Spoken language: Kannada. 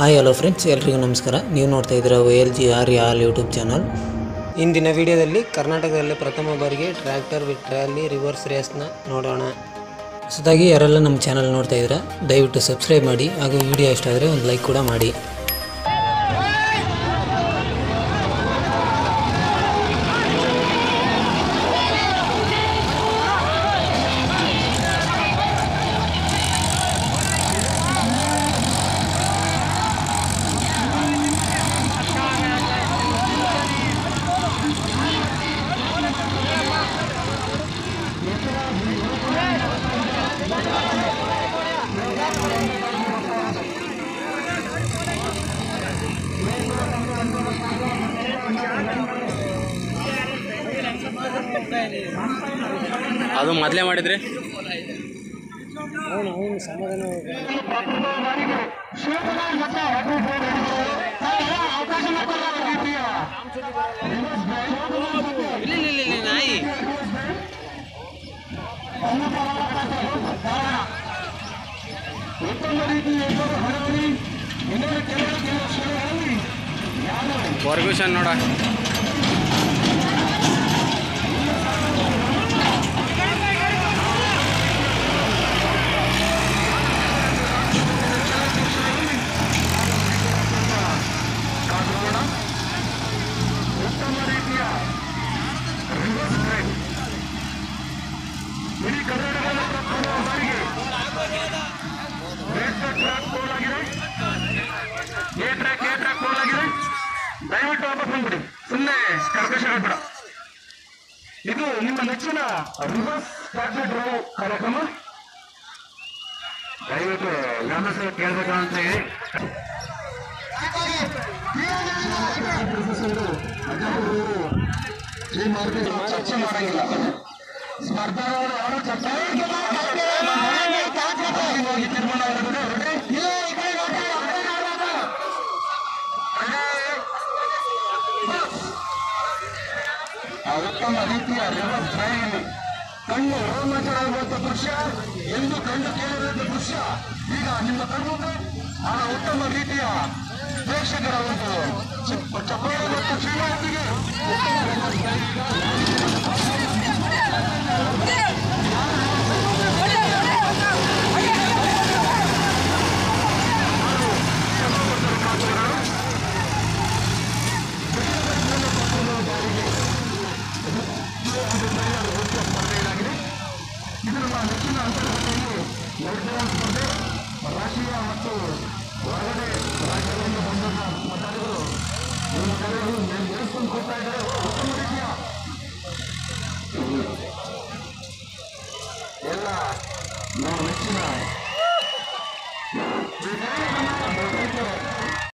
ಹಾಯ್ ಹಲೋ ಫ್ರೆಂಡ್ಸ್ ಎಲ್ರಿಗೂ ನಮಸ್ಕಾರ ನೀವು ನೋಡ್ತಾ ಇದ್ದೀರಾ O L G R all YouTube channel ಇಂದಿನ ವಿಡಿಯೋದಲ್ಲಿ ಕರ್ನಾಟಕದಲ್ಲಿ ಪ್ರಥಮ ಬಾರಿಗೆ ಟ್ರ್ಯಾಕ್ಟರ್ ವಿತ್ ಟ್ರ್ಯಾಲಿ ರಿವರ್ಸ್ ರೇಸ್ನ ನೋಡೋಣ ಹೊಸದಾಗಿ ಯಾರೆಲ್ಲ ನಮ್ಮ ಚಾನಲ್ ನೋಡ್ತಾ ಇದ್ದೀರಾ ದಯವಿಟ್ಟು ಸಬ್ಸ್ಕ್ರೈಬ್ ಮಾಡಿ ಹಾಗೂ ವಿಡಿಯೋ ಇಷ್ಟ ಆದರೆ ಒಂದು ಲೈಕ್ ಕೂಡ ಮಾಡಿ ಅದು ಮೊದಲೇ ಮಾಡಿದ್ರಿ ನಾಯಿ ಪರ್ಮಿಷನ್ ನೋಡ ದಯವಿಟ್ಟು ವಾಪಸ್ ಬಂದ್ಬಿಡಿ ಸುಮ್ಮನೆ ಕರ್ಕಶ ಬೇಡ ಇದು ನಿಮ್ಮ ನೆಚ್ಚಿನ ರಿವರ್ಸ್ ಟ್ಯಾಕ್ಸಿ ಡ್ರೈವ್ ಕಾರ್ಯಕ್ರಮ ದಯವಿಟ್ಟು ಗ್ರಾಮಸ್ಥರು ಕೇಳಬೇಕು ಅಂತ ಹೇಳಿ ಈ ಮಾರ್ಗ ಚರ್ಚೆ ಮಾಡಂಗಿಲ್ಲ ಸ್ಪರ್ಧಾಗಳು ಯಾರು ಚರ್ಚೆ ಹೋಗಿ ತೀರ್ಮಾನ ಹೊರಗಡೆ ಆ ಉತ್ತಮ ರೀತಿಯ ರಿವರ್ಸ್ ಡ್ರೈವ್ ಕಣ್ಣು ರೋಮಾಂಚನವಾಗುವಂತ ದೃಶ್ಯ ಎಂದು ಕಂಡು ಕೇಳಿರುವಂತ ದೃಶ್ಯ ಈಗ ನಿಮ್ಮ ಕಣ್ಣು ಆ ಉತ್ತಮ ರೀತಿಯ ಪ್ರೇಕ್ಷಕರ ಒಂದು ಚಪ್ಪ- ಚಪ್ಪಾಳೆ ಮತ್ತು ಶ್ರೀಮಂತಿಗೆ ಇದು ನಮ್ಮ ನೆಚ್ಚಿನ ಅಂತರ್ಗತದಲ್ಲಿ ನಡೆದಿರುವ ಸ್ಪರ್ಧೆ ರಾಷ್ಟ್ರೀಯ ಮತ್ತು ಹೊರಗಡೆ ರಾಜ್ಯಗಳಿಂದ ಬಂದಂತ ಮತದಾರರು ನಿಮ್ಮ ಕಡೆಗಳು ನಡೆಸ್ಕೊಂಡು ಹೋಗ್ತಾ ಇದ್ದಾರೆ ಉತ್ತಮ ರೀತಿಯ ಎಲ್ಲ ನಮ್ಮ ನೆಚ್ಚಿನ